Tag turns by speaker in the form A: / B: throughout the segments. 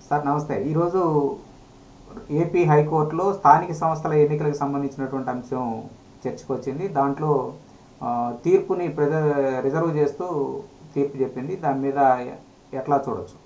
A: Sir నమస్తే ఈరోజు AP హైకోర్టులో స్థానిక సంస్థల ఎన్నికలకు సంబంధించినటువంటి అంశం చర్చకు వచ్చింది దాంట్లో ఆ, తీర్పుని ప్రెజ రిజర్వ్ చేస్తూ తీర్పు చెప్పింది దాని మీద ఎట్లా చూడొచ్చు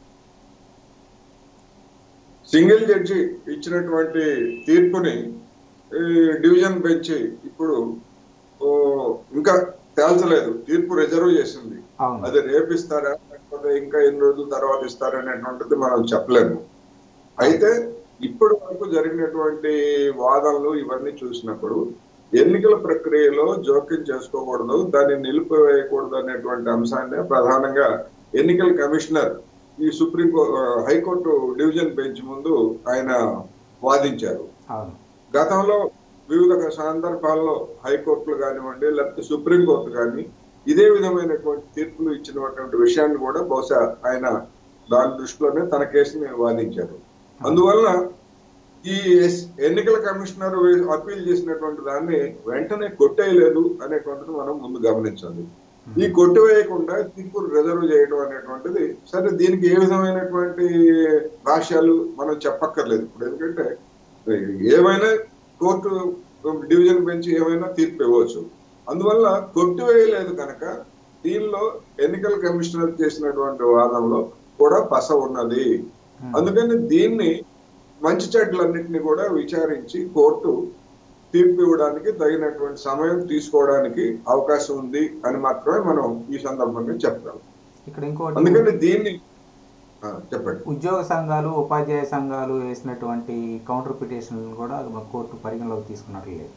B: సింగిల్ జడ్జి ఇచ్చినటువంటి తీర్పుని ఈ డివిజన్ బెంచ్ ఇప్పుడు ఓ, ఇంకా తేల్చలేదు తీర్పు రిజర్వ్ చేసింది
A: అవును
B: అది రేపు ఇస్తారా లేకపోతే ఇంకా ఎన్ని రోజుల తర్వాత ఇస్తారా అనేటువంటిది మనం చెప్పలేము అయితే ఇప్పటి వరకు జరిగినటువంటి వాదనలు ఇవన్నీ చూసినప్పుడు ఎన్నికల ప్రక్రియలో జోక్యం చేసుకోకూడదు దాన్ని నిలిపివేయకూడదు అనేటువంటి అంశాన్ని ప్రధానంగా ఎన్నికల కమిషనర్ ఈ సుప్రీం కో- హైకోర్టు డివిజన్ బెంచ్ ముందు ఆయన వాదించారు
A: అవును
B: గతంలో వివిధ సందర్భాల్లో హైకోర్టులు కానివ్వండి లేకపోతే సుప్రీంకోర్టు కానీ ఇదే విధమైనటువంటి తీర్పులు ఇచ్చినటువంటి విషయాన్ని కూడా బహుశా ఆయన దాని దృష్టిలోనే తన కేసుని వాదించారు అందువల్ల ఈ ఎస్- ఎన్నికల కమిషనర్ వే- అప్పీల్ చేసినటువంటి దాన్ని వెంటనే కొట్టేయలేదు అనేటువంటిది మనం ముందు గమనించాలి ఈ కొట్టివేయకుండా తీర్పులు రిజర్వ్ చేయడం అనేటువంటిది సరే దీనికి ఏ విధమైనటువంటి భాష్యాలు మనం చెప్పక్కర్లేదు ఇప్పుడు ఎందుకంటే ఏమైనా కోర్టు డివిజన్ బెంచ్ ఏమైనా తీర్పు ఇవ్వచ్చు అందువల్ల కొట్టివేయలేదు కనుక దీనిలో ఎన్నికల కమిషనర్ చేసినటువంటి వాదనలో కూడా పస ఉన్నది
A: Hmm.
B: అందుకని దీన్ని మంచి చెడ్లన్నింటినీ కూడా విచారించి కోర్టు తీర్పు ఇవ్వడానికి తగినటువంటి సమయం తీసుకోవడానికి అవకాశం ఉంది అని మాత్రమే మనం ఈ సందర్భంగా చెప్పగలం
A: ఇక్కడ ఇంకోటి
B: అందుకని దీన్ని ఆ, చెప్పండి
A: ఉద్యోగ సంఘాలు ఉపాధ్యాయ సంఘాలు వేసినటువంటి కౌంటర్ పిటిషన్లను కూడా మన కోర్టు పరిగణలోకి తీసుకున్నట్లు లేదు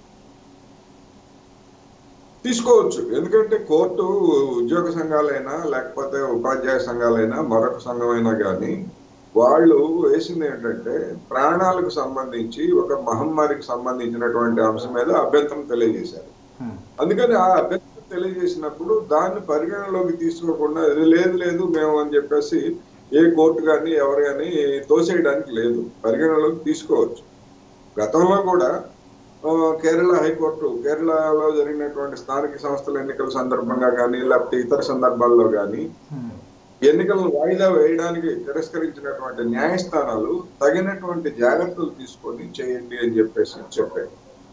B: తీసుకోవచ్చు ఎందుకంటే కోర్టు ఉద్యోగ సంఘాలైనా లేకపోతే ఉపాధ్యాయ సంఘాలైనా మరొక సంఘమైనా కానీ వాళ్ళు వేసింది ఏంటంటే ప్రాణాలకు సంబంధించి ఒక మహమ్మారికి సంబంధించినటువంటి అంశం మీద అభ్యంతరం తెలియజేశారు
A: హ్మ్.
B: అందుకని ఆ అభ్యర్థన తెలియజేసినప్పుడు దాన్ని పరిగణలోకి తీసుకోకుండా "ఇది లేదు లేదు మేము అని చెప్పేసి ఏ కోర్టు కానీ ఎవరు కానీ తోసేయడానికి లేదు పరిగణలోకి తీసుకోవచ్చు గతంలో కూడా ఆ, కేరళ హైకోర్టు కేరళలో జరిగినటువంటి స్థానిక సంస్థల ఎన్నికల సందర్భంగా కానీ లేకపోతే ఇతర సందర్భాల్లో కానీ
A: హ్మ్.
B: ఎన్నికలను వాయిదా వేయడానికి తిరస్కరించినటువంటి న్యాయస్థానాలు తగినటువంటి జాగ్రత్తలు తీసుకొని చేయండి అని చెప్పేసి చెప్పారు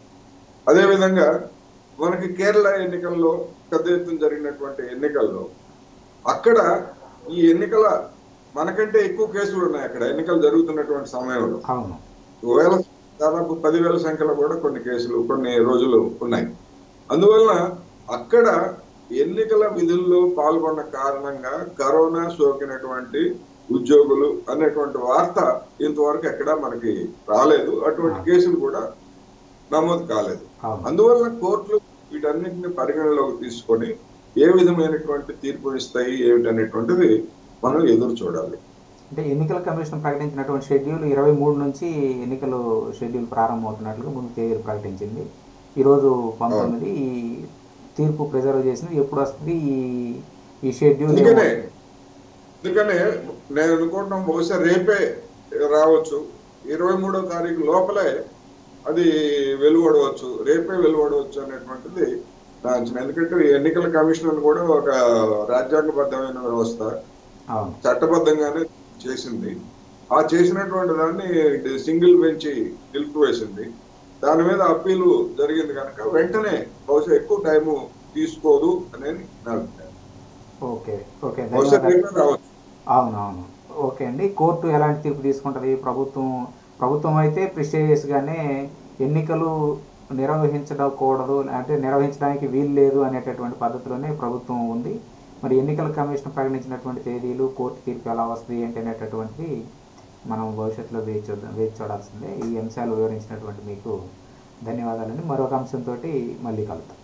B: అదేవిధంగా మనకి కేరళ ఎన్నికల్లో పెద్ద ఎత్తున జరిగినటువంటి ఎన్నికల్లో అక్కడ ఈ ఎన్నికల మనకంటే ఎక్కువ కేసులు ఉన్నాయి అక్కడ ఎన్నికలు జరుగుతున్నటువంటి సమయంలో
A: అవును
B: వేల దాదాపు పదివేల సంఖ్యలో కూడా కొన్ని కేసులు కొన్ని రోజులు ఉన్నాయి అందువలన అక్కడ ఎన్నికల విధుల్లో పాల్గొన్న కారణంగా కరోనా సోకినటువంటి ఉద్యోగులు అనేటువంటి వార్త ఇంతవరకు ఎక్కడ మనకి రాలేదు అటువంటి కేసులు కూడా నమోదు కాలేదు
A: అవును
B: అందువలన కోర్టులు వీటన్నిటిని పరిగణలోకి తీసుకొని ఏ విధమైనటువంటి తీర్పు ఇస్తాయి ఏమిటనేటువంటిది మనం ఎదురు చూడాలి
A: అంటే ఎన్నికల కమిషన్ ప్రకటించినటువంటి షెడ్యూల్ ఇరవై మూడు నుంచి ఎన్నికలు షెడ్యూల్ ప్రారంభమవుతున్నట్లుగా ముందు తేదీలు ప్రకటించింది ఈరోజు పంతొమ్మిది ఈ తీర్పు ప్రిజర్వ్ చేసింది ఎప్పుడు వస్తుంది ఈ ఈ షెడ్యూల్
B: అందుకనే అందుకనే నేను అనుకుంటాం బహుశా రేపే రావచ్చు ఇరవై మూడో తారీఖు లోపలే అది వెలువడవచ్చు రేపే వెలువడవచ్చు అనేటువంటిది నా అంచనా ఎందుకంటే ఈ ఎన్నికల కమిషన్ కూడా ఒక రాజ్యాంగబద్ధమైన వ్యవస్థ
A: అవును
B: చట్టబద్ధంగానే చేసింది ఆ చేసినటువంటి దాన్ని సింగిల్ బెంచ్ నిలిపివేసింది దాని మీద అప్పీలు జరిగింది కనుక వెంటనే బహుశా ఎక్కువ టైము తీసుకోదు అనేది నా అభిప్రాయం
A: ఓకే ఓకే
B: బహుశా
A: ధన్యవాదాలు
B: రేపే రావచ్చు
A: అవునవును ఓకే అండి కోర్టు ఎలాంటి తీర్పు తీసుకుంటుంది ప్రభుత్వం ప్రభుత్వం అయితే ప్రిస్టేజియస్గానే ఎన్నికలు నిర్వహించకూడదు అంటే నిర్వహించడానికి వీలు లేదు అనేటటువంటి పద్ధతిలోనే ప్రభుత్వం ఉంది మరి ఎన్నికల కమిషన్ ప్రకటించినటువంటి తేదీలు కోర్టు తీర్పు ఎలా వస్తుంది ఏంటి అనేటటువంటిది మనం భవిష్యత్తులో వేచి చూద్దాం వేచి చూడాల్సిందే ఈ అంశాలు వివరించినటువంటి మీకు ధన్యవాదాలండి మరొక అంశంతో మళ్ళీ కలుద్దాం